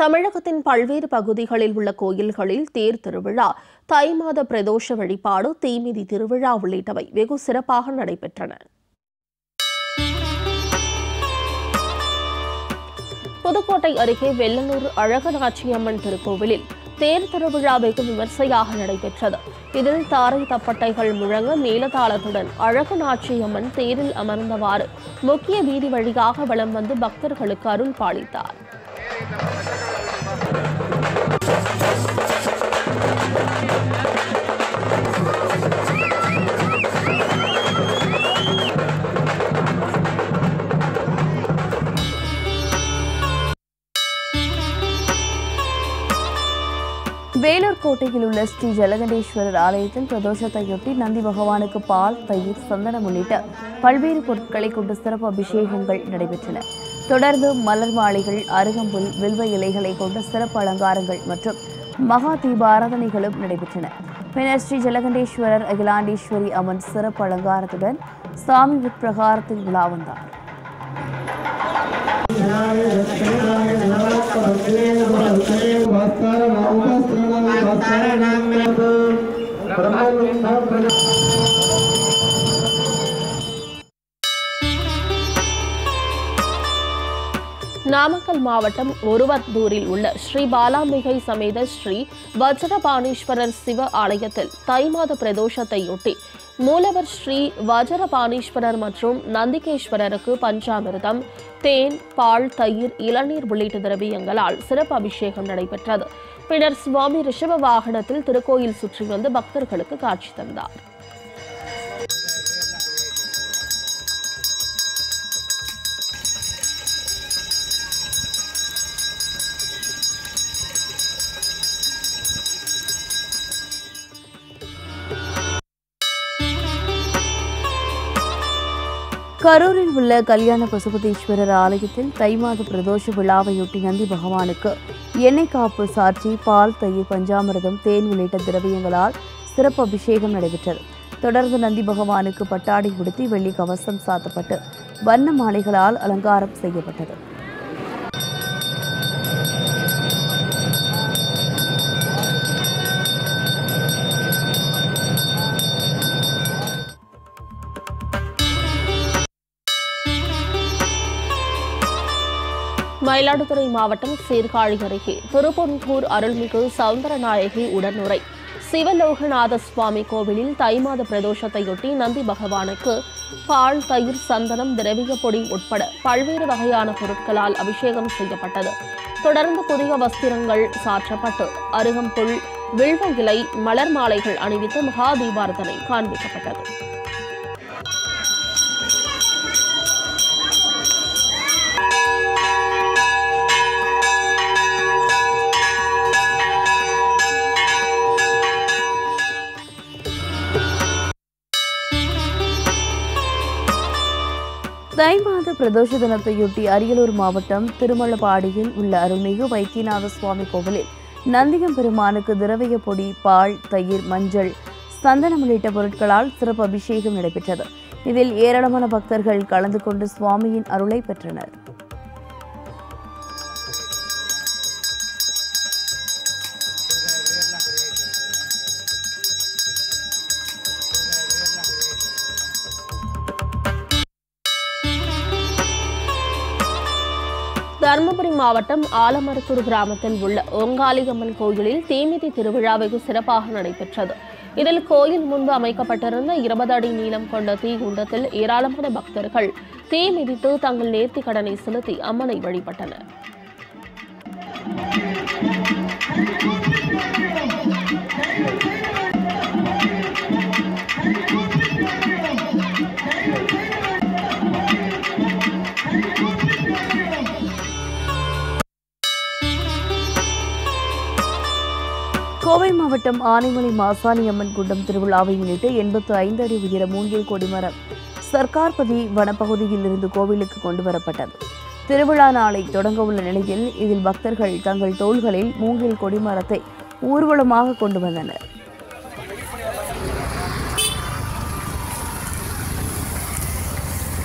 தமிழகத்தின் பல்வேறு பகுதிகளில் உள்ள கோயில்களில் தேர் திருவிழா தை மாத பிரதோஷ வழிபாடு தீமிதி திருவிழா உள்ளிட்டவை வெகு சிறப்பாக நடைபெற்றன புதுக்கோட்டை அருகே வெள்ளலூர் அழகநாச்சியம்மன் திருக்கோவிலில் தேர் திருவிழா வெகு விமர்சையாக நடைபெற்றது இதில் தாரை தப்பட்டைகள் முழங்க மேலதாளத்துடன் அழகநாச்சியம்மன் தேரில் அமர்ந்தவாறு முக்கிய வீதி வழியாக வலம் வந்து பக்தர்களுக்கு அருள் பாலித்தார் வேலூர் கோட்டையில் உள்ள ஸ்ரீ ஜலகண்டேஸ்வரர் ஆலயத்தில் பிரதோஷத்தையொட்டி நந்தி பகவானுக்கு பால் தயிர் சந்தனம் உள்ளிட்ட பல்வேறு பொருட்களை கொண்டு சிறப்பு அபிஷேகங்கள் நடைபெற்றன தொடர்ந்து மலர் மாலைகள் அருகம்புல் வில்வ இலைகளை கொண்ட சிறப்பு அலங்காரங்கள் மற்றும் மகா தீப ஆராதனைகளும் நடைபெற்றன பின்னர் ஸ்ரீ ஜலகண்டேஸ்வரர் அகிலாண்டேஸ்வரி அம்மன் சிறப்பு அலங்காரத்துடன் சாமி உட்பிரகாரத்தில் உலா வந்தார் நாமக்கல் மாவட்டம் ஒருவத்தூரில் உள்ள ஸ்ரீ பாலாம்பிகை சமேத ஸ்ரீ வஜ்ரபாணீஸ்வரர் சிவ ஆலயத்தில் தை மாத பிரதோஷத்தையொட்டி மூலவர் ஸ்ரீ வஜரபாணீஸ்வரர் மற்றும் நந்திகேஸ்வரருக்கு பஞ்சாமிர்தம் தேன் பால் தயிர் இளநீர் உள்ளிட்ட திரவியங்களால் சிறப்பு அபிஷேகம் நடைபெற்றது பின்னர் சுவாமி ரிஷப வாகனத்தில் திருக்கோயில் சுற்றி வந்து பக்தர்களுக்கு காட்சி தந்தார் கரூரில் உள்ள கல்யாண பசுபதீஸ்வரர் ஆலயத்தில் தை மாத பிரதோஷ விழாவையொட்டி நந்தி பகவானுக்கு எண்ணெய் காப்பு சாற்றி பால் தயிர் பஞ்சாமிர்தம் தேன் உள்ளிட்ட திரவியங்களால் சிறப்பு அபிஷேகம் நடைபெற்றது தொடர்ந்து நந்தி பகவானுக்கு பட்டாடை உடுத்தி வெள்ளி கவசம் சாத்தப்பட்டு வண்ண மாலைகளால் அலங்காரம் செய்யப்பட்டது மயிலாடுதுறை மாவட்டம் சீர்காழி அருகே திருப்பொன்கூர் அருள்மிகு சவுந்தரநாயகி உடனுரை சிவலோகநாத சுவாமி கோவிலில் தை மாத பிரதோஷத்தையொட்டி நந்தி பகவானுக்கு பால் தயிர் சந்தனம் திரவிய பொடி உட்பட பல்வேறு வகையான பொருட்களால் அபிஷேகம் செய்யப்பட்டது தொடர்ந்து புதிய வஸ்திரங்கள் சாற்றப்பட்டு அருகம்புல் வில்வ இலை மலர் மாலைகள் அணிவித்து மகா தீபாரதனை காண்பிக்கப்பட்டது தை மாத பிரதோஷ தினத்தையொட்டி அரியலூர் மாவட்டம் திருமலபாடியில் உள்ள அருள்மிகு வைத்தியநாத சுவாமி கோவிலில் நந்தியம் பெருமானுக்கு திரவிய பொடி பால் தயிர் மஞ்சள் சந்தனம் உள்ளிட்ட பொருட்களால் சிறப்பு அபிஷேகம் நடைபெற்றது இதில் ஏராளமான பக்தர்கள் கலந்து கொண்டு சுவாமியின் அருளை பெற்றனர் தருமபுரி மாவட்டம் ஆலமரத்தூர் கிராமத்தில் உள்ள ஓங்காளியம்மன் கோயிலில் தீமிதி திருவிழா வெகு சிறப்பாக நடைபெற்றது இதில் கோயில் முன்பு அமைக்கப்பட்டிருந்த இருபது அடி நீளம் கொண்ட தீகுண்டத்தில் ஏராளமான பக்தர்கள் தீ மிதித்து தங்கள் நேர்த்திக் கடனை செலுத்தி அம்மனை வழிபட்டனர் கோவை மாவட்டம் ஆனைமலை மாசாணி அம்மன் குண்டம் திருவிழாவை முன்னிட்டு எண்பத்து ஐந்து அடி உயர மூங்கில் கொடிமரம் சர்க்கார்பதி வனப்பகுதியில் இருந்து கோவிலுக்கு கொண்டு வரப்பட்டது திருவிழா நாளை தொடங்க உள்ள நிலையில் இதில் பக்தர்கள் தங்கள் தோள்களில் மூங்கில் கொடிமரத்தை ஊர்வலமாக கொண்டு வந்தனர்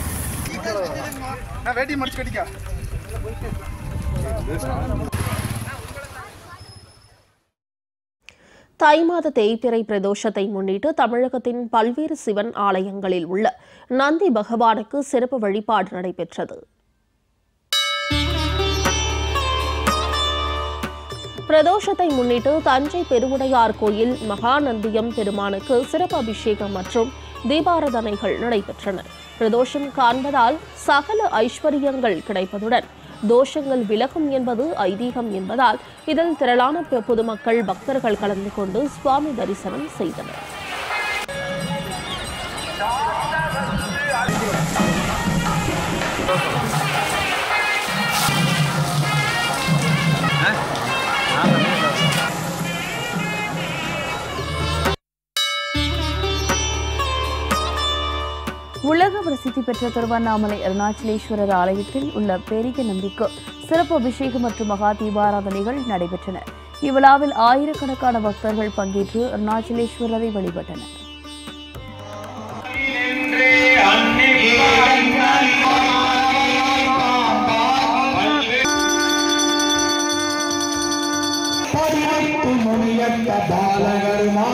நான் வேட்டி மடிச்சு கட்டிக்கா தை மாத தேய்பிறை பிரதோஷத்தை முன்னிட்டு தமிழகத்தின் பல்வேறு சிவன் ஆலயங்களில் உள்ள நந்தி பகவானுக்கு சிறப்பு வழிபாடு நடைபெற்றது பிரதோஷத்தை முன்னிட்டு தஞ்சை பெருவுடையார் கோயில் மகாநந்தியம் பெருமானுக்கு சிறப்பு அபிஷேகம் மற்றும் தீபாராதனைகள் நடைபெற்றன பிரதோஷம் காண்பதால் சகல ஐஸ்வர்யங்கள் கிடைப்பதுடன் தோஷங்கள் விலகும் என்பது ஐதீகம் என்பதால் இதில் திரளான பெ- பொதுமக்கள் பக்தர்கள் கலந்து கொண்டு சுவாமி தரிசனம் செய்தனர் உலக பிரசித்தி பெற்ற திருவண்ணாமலை அருணாச்சலேஸ்வரர் ஆலயத்தில் உள்ள பெரிய நந்திக்கு சிறப்பு அபிஷேகம் மற்றும் மகா தீபாராதனைகள் நடைபெற்றன இவ்விழாவில் ஆயிரக்கணக்கான பக்தர்கள் பங்கேற்று அருணாச்சலேஸ்வரரை வழிபட்டனர் பதினெட்டு மணியத்த பாலகருமா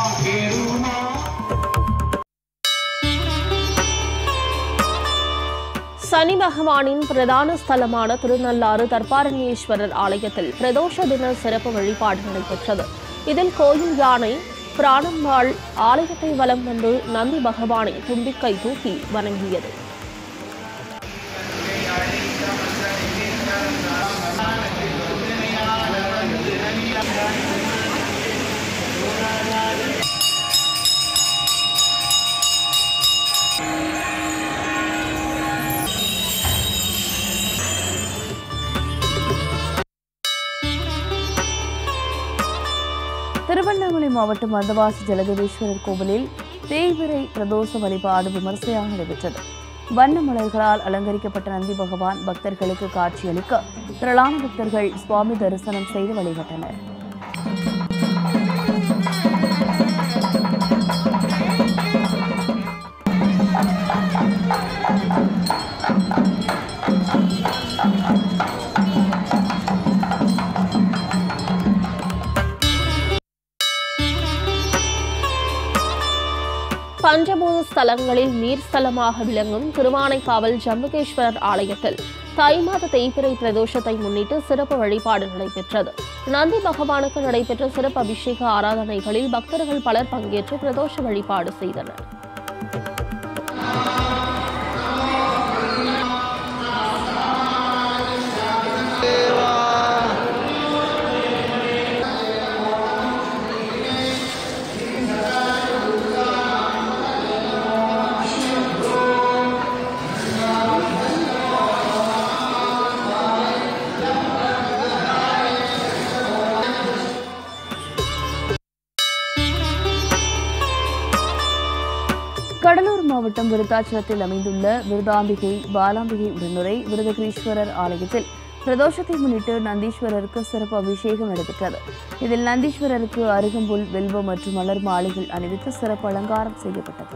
சனி பகவானின் பிரதான ஸ்தலமான திருநள்ளாறு தர்பாரண்யேஸ்வரர் ஆலயத்தில் பிரதோஷ தின சிறப்பு வழிபாடு நடைபெற்றது இதில் கோயில் யானை பிராணம்பாள் ஆலயத்தை வலம் வந்து நந்தி பகவானை தும்பிக்கை தூக்கி வணங்கியது திருவண்ணாமலை மாவட்டம் வந்தவாசி ஜலகதீஸ்வரர் கோவிலில் தேய்பிறை பிரதோஷ வழிபாடு விமர்சையாக நடைபெற்றது வண்ண மலர்களால் அலங்கரிக்கப்பட்ட நந்தி பகவான் பக்தர்களுக்கு காட்சியளிக்க திரளான பக்தர்கள் சுவாமி தரிசனம் செய்து வழிபட்டனர் பஞ்சபூத ஸ்தலங்களில் நீர் ஸ்தலமாக விளங்கும் திருவானைக்காவல் ஜம்புகேஸ்வரர் ஆலயத்தில் தை மாத தேய்பிறை பிரதோஷத்தை முன்னிட்டு சிறப்பு வழிபாடு நடைபெற்றது நந்தி பகவானுக்கு நடைபெற்ற சிறப்பு அபிஷேக ஆராதனைகளில் பக்தர்கள் பலர் பங்கேற்று பிரதோஷ வழிபாடு செய்தனர் கடலூர் மாவட்டம் விருத்தாச்சலத்தில் அமைந்துள்ள விருதாம்பிகை பாலாம்பிகை உடனுரை விருதகிரீஸ்வரர் ஆலயத்தில் பிரதோஷத்தை முன்னிட்டு நந்தீஸ்வரருக்கு சிறப்பு அபிஷேகம் நடைபெற்றது இதில் நந்தீஸ்வரருக்கு அருகம்புல் வெல்வம் மற்றும் மலர் மாலைகள் அணிவித்து சிறப்பு அலங்காரம் செய்யப்பட்டது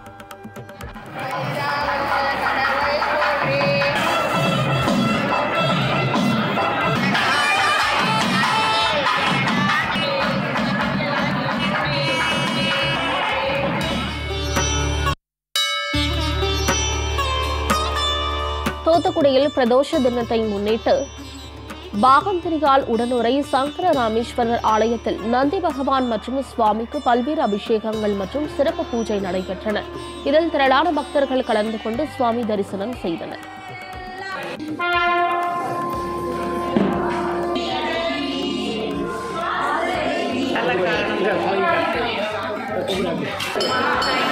தூத்துக்குடியில் பிரதோஷ தினத்தை முன்னிட்டு பாகம்பிரியால் உடனுரை சங்கர ராமேஸ்வரர் ஆலயத்தில் நந்தி பகவான் மற்றும் சுவாமிக்கு பல்வேறு அபிஷேகங்கள் மற்றும் சிறப்பு பூஜை நடைபெற்றன இதில் திரளான பக்தர்கள் கலந்து கொண்டு சுவாமி தரிசனம் செய்தனர் நல்ல காரணம்